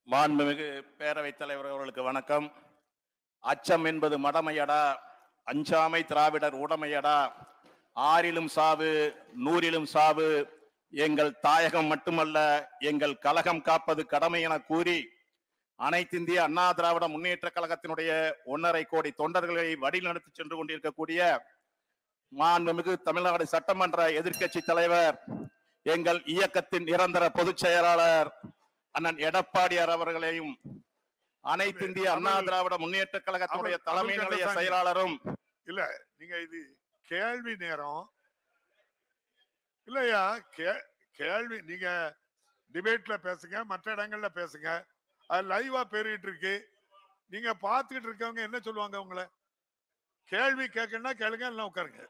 மாண்புமிகு பேரவைத் தலைவர் அவர்களுக்கு வணக்கம் அச்சம் என்பது மடமையடா அஞ்சாமை திராவிடர் உடமையடா ஆறிலும் சாவு நூறிலும் சாவு எங்கள் தாயகம் மட்டுமல்ல எங்கள் கழகம் காப்பது கடமை என கூறி அனைத்திந்திய அண்ணா திராவிட முன்னேற்ற கழகத்தினுடைய ஒன்றரை கோடி தொண்டர்களை வழிநடத்தி சென்று கொண்டிருக்கக்கூடிய மாண்புமிகு தமிழ்நாடு சட்டமன்ற எதிர்க்கட்சி தலைவர் எங்கள் இயக்கத்தின் நிரந்தர பொதுச் செயலாளர் அண்ணன் எடப்பாடியார் அவர்களையும் அனைத்து இந்திய அண்ணா திராவிட முன்னேற்ற கழகத்தினுடைய அவர்- தலைமை அவர் நிலைய கருத்தாங்க. செயலாளரும் இல்ல நீங்க இது கேள்வி நேரம் இல்லையா கே- கேள்வி நீங்க டிபேட்ல பேசுங்க மற்ற இடங்கள்ல பேசுங்க அது லைவா பெருகிட்டு இருக்கு நீங்க பாத்துக்கிட்டு இருக்கவங்க என்ன சொல்லுவாங்க உங்களை கேள்வி கேட்கணும்னா கேளுங்க இல்லைன்னா உட்காருங்க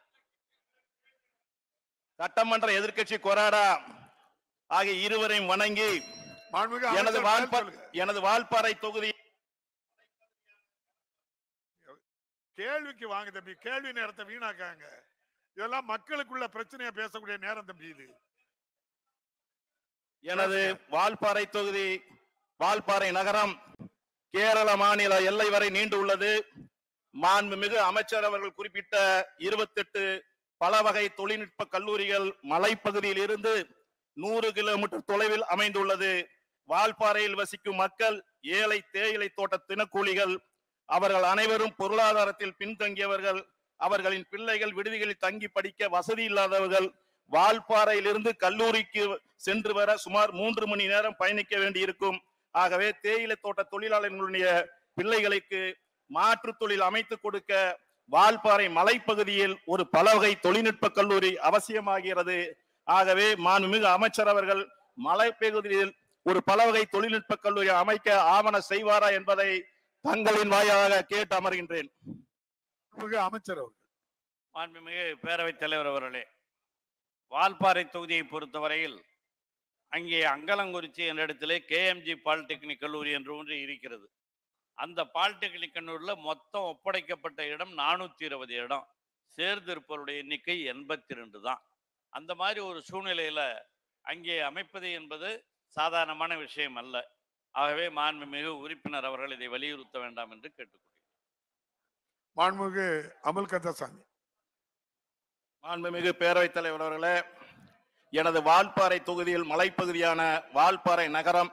சட்டமன்ற எதிர்க்கட்சி கொறாடா ஆகிய இருவரையும் வணங்கி மாண்புமிகு எனது அமைச்சர் வால்பா பதில் சொல்லுங்க. எனது வால்பாறை தொகுதி கேள்விக்கு வாங்க தம்பி கேள்வி நேரத்தை வீணாக்காங்க இதெல்லாம் மக்களுக்குள்ள பிரச்சனையை பேசக்கூடிய நேரம் தம்பி இது எனது வால்பாறை தொகுதி வால்பாறை நகரம் கேரள மாநில எல்லை வரை நீண்டு உள்ளது மாண்புமிகு அமைச்சர் அவர்கள் குறிப்பிட்ட இருபத்தெட்டு பல வகை தொழில்நுட்ப கல்லூரிகள் மலைப்பகுதியில் இருந்து நூறு கிலோமீட்டர் தொலைவில் அமைந்துள்ளது வால்பாறையில் வசிக்கும் மக்கள் ஏழை தேயிலை தோட்ட தினக்கூலிகள் அவர்கள் அனைவரும் பொருளாதாரத்தில் பின்தங்கியவர்கள் அவர்களின் பிள்ளைகள் விடுதிகளில் தங்கி படிக்க வசதி இல்லாதவர்கள் வால்பாறையிலிருந்து கல்லூரிக்கு சென்று வர சுமார் மூன்று மணி நேரம் பயணிக்க வேண்டியிருக்கும் ஆகவே தேயிலை தோட்ட தொழிலாளர்களுடைய பிள்ளைகளுக்கு மாற்று தொழில் அமைத்து கொடுக்க வால்பாறை மலைப்பகுதியில் ஒரு பல வகை தொழில்நுட்ப கல்லூரி அவசியமாகிறது ஆகவே மாண்புமிகு அமைச்சர் அவர்கள் மலைப்பகுதியில் ஒரு பல வகை தொழில்நுட்ப கல்லூரி அமைக்க ஆவண செய்வாரா என்பதை தங்களின் வாயிலாக கேட்டு அமர்கின்றேன் மாண்புமிகு அமைச்சர் அவர்கள் மாண்புமிகு பேரவைத் தலைவர் அவர்களே வால்பாறை தொகுதியை பொறுத்தவரையில் அங்கே அங்கலங்குறிச்சி என்ற இடத்திலே கேஎம்ஜி பாலிடெக்னிக் கல்லூரி என்று ஒன்று இருக்கிறது அந்த பாலிடெக்னிக் கல்லூரியில் மொத்தம் ஒப்படைக்கப்பட்ட இடம் நானூற்றி இருபது இடம் சேர்ந்திருப்பவருடைய எண்ணிக்கை எண்பத்தி ரெண்டு தான் அந்த மாதிரி ஒரு சூழ்நிலையில் அங்கே அமைப்பது என்பது சாதாரணமான விஷயம் அல்ல ஆகவே மாண்புமிகு உறுப்பினர் அவர்கள் இதை வலியுறுத்த வேண்டாம் என்று கேட்டுக்கொள்கிறேன் மாண்புமிகு அமல் கந்தசாமி மாண்புமிகு பேரவைத் தலைவர் அவர்களே எனது வால்பாறை தொகுதியில் மலைப்பகுதியான வால்பாறை நகரம்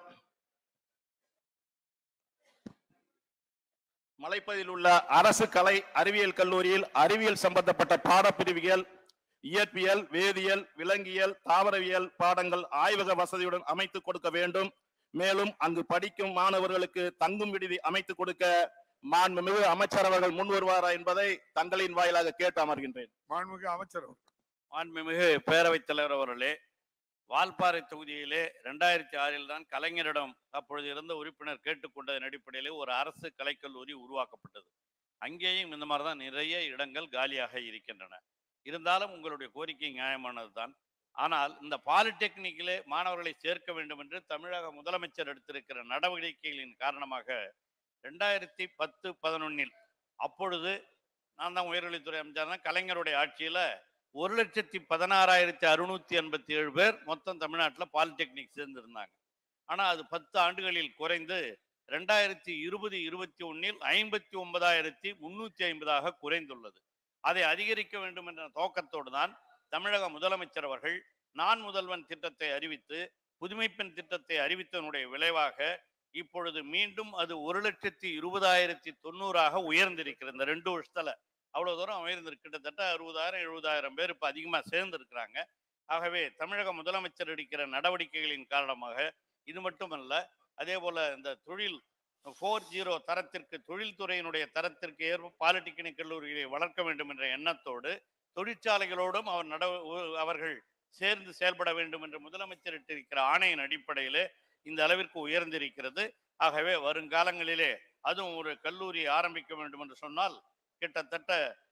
மலைப்பகுதியில் உள்ள அரசு கலை அறிவியல் கல்லூரியில் அறிவியல் சம்பந்தப்பட்ட பாடப்பிரிவுகள் இயற்பியல் வேதியியல் விலங்கியல் தாவரவியல் பாடங்கள் ஆய்வக வசதியுடன் அமைத்து கொடுக்க வேண்டும் மேலும் அங்கு படிக்கும் மாணவர்களுக்கு தங்கும் விடுதி அமைத்து கொடுக்க மாண்புமிகு அமைச்சர் அவர்கள் முன் வருவாரா என்பதை தங்களின் வாயிலாக கேட்டு அமர்கின்றேன் மாண்புமிகு அமைச்சர் அவர்கள் மாண்புமிகு பேரவைத் தலைவர் அவர்களே வால்பாறை தொகுதியிலே ரெண்டாயிரத்தி ஆறில் தான் கலைஞரிடம் அப்பொழுது இருந்த உறுப்பினர் கேட்டுக்கொண்டதன் அடிப்படையிலே ஒரு அரசு கலைக்கல்லூரி உருவாக்கப்பட்டது அங்கேயும் இந்த மாதிரி தான் நிறைய இடங்கள் காலியாக இருக்கின்றன இருந்தாலும் உங்களுடைய கோரிக்கை நியாயமானது தான் ஆனால் இந்த பாலிடெக்னிக்கிலே மாணவர்களை சேர்க்க வேண்டும் என்று தமிழக முதலமைச்சர் எடுத்திருக்கிற நடவடிக்கைகளின் காரணமாக ரெண்டாயிரத்தி பத்து பதினொன்னில் அப்பொழுது நான் தான் உயர்கல்வித்துறை அமைச்சர் தான் கலைஞருடைய ஆட்சியில் ஒரு லட்சத்தி பதினாறாயிரத்தி அறுநூத்தி எண்பத்தி ஏழு பேர் மொத்தம் தமிழ்நாட்டில் பாலிடெக்னிக் சேர்ந்திருந்தாங்க ஆனால் அது பத்து ஆண்டுகளில் குறைந்து ரெண்டாயிரத்தி இருபது இருபத்தி ஒன்னில் ஐம்பத்தி ஒன்பதாயிரத்தி முன்னூத்தி ஐம்பதாக குறைந்துள்ளது அதை அதிகரிக்க வேண்டும் என்ற நோக்கத்தோடு தான் தமிழக முதலமைச்சர் அவர்கள் நான் முதல்வன் திட்டத்தை அறிவித்து புதுமைப்பெண் திட்டத்தை அறிவித்ததனுடைய விளைவாக இப்பொழுது மீண்டும் அது ஒரு லட்சத்தி இருபதாயிரத்தி தொண்ணூறாக உயர்ந்திருக்கிறது இந்த ரெண்டு வருஷத்துல அவ்வளவு தூரம் உயர்ந்திருக்கு கிட்டத்தட்ட அறுபதாயிரம் எழுபதாயிரம் பேர் இப்போ அதிகமாக சேர்ந்திருக்கிறாங்க ஆகவே தமிழக முதலமைச்சர் எடுக்கிற நடவடிக்கைகளின் காரணமாக இது மட்டுமல்ல அதே போல இந்த தொழில் ஃபோர் ஜீரோ தரத்திற்கு தொழில்துறையினுடைய தரத்திற்கு ஏற்ப பாலிடெக்னிக் கல்லூரிகளை வளர்க்க வேண்டும் என்ற எண்ணத்தோடு தொழிற்சாலைகளோடும் அவர் நட அவர்கள் சேர்ந்து செயல்பட வேண்டும் என்று முதலமைச்சர் இட்டிருக்கிற ஆணையின் அடிப்படையிலே இந்த அளவிற்கு உயர்ந்திருக்கிறது ஆகவே வருங்காலங்களிலே அதுவும் ஒரு கல்லூரி ஆரம்பிக்க வேண்டும் என்று சொன்னால் கிட்டத்தட்ட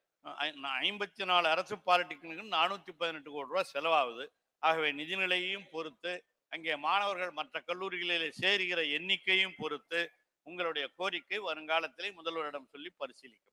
ஐம்பத்தி நாலு அரசு பாலிடெக்னிக்கு நானூற்றி பதினெட்டு கோடி ரூபாய் செலவாகுது ஆகவே நிதிநிலையையும் பொறுத்து அங்கே மாணவர்கள் மற்ற கல்லூரிகளிலே சேருகிற எண்ணிக்கையும் பொறுத்து உங்களுடைய கோரிக்கை வருங்காலத்திலே முதல்வரிடம் சொல்லி பரிசீலிக்கப்படும்